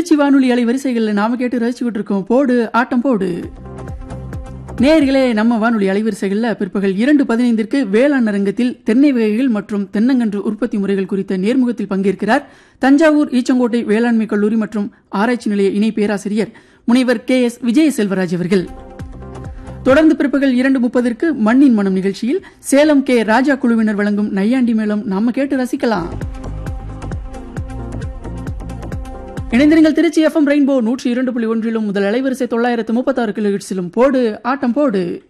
திருச்சி வானொலி அலைவரிசைகளில் நாம கேட்டு ரசிச்சுக்கிட்டு இருக்கோம் போடு ஆட்டம் போடு நேயர்களே நம்ம வானொலி அலைவரிசைகளில் பிற்பகல் இரண்டு பதினைந்திற்கு வேளாண் அரங்கத்தில் தென்னை வகைகள் மற்றும் தென்னங்கன்று உற்பத்தி முறைகள் குறித்த நேர்முகத்தில் பங்கேற்கிறார் தஞ்சாவூர் ஈச்சங்கோட்டை வேளாண்மை கல்லூரி மற்றும் ஆராய்ச்சி நிலைய இணை பேராசிரியர் முனைவர் கே எஸ் விஜய செல்வராஜ் அவர்கள் தொடர்ந்து பிற்பகல் இரண்டு முப்பதற்கு மண்ணின் மனம் நிகழ்ச்சியில் சேலம் கே ராஜா குழுவினர் வழங்கும் நையாண்டி மேளம் நாம கேட்டு ரசிக்கலாம் இணைந்திருங்கள் திருச்சி எஃப்எம் ரெயின்போ நூற்றி இரண்டு புள்ளி ஒன்றிலும் முதல் அலைவரிசை தொள்ளாயிரத்து முப்பத்தாறு கிலோ போடு ஆட்டம் போடு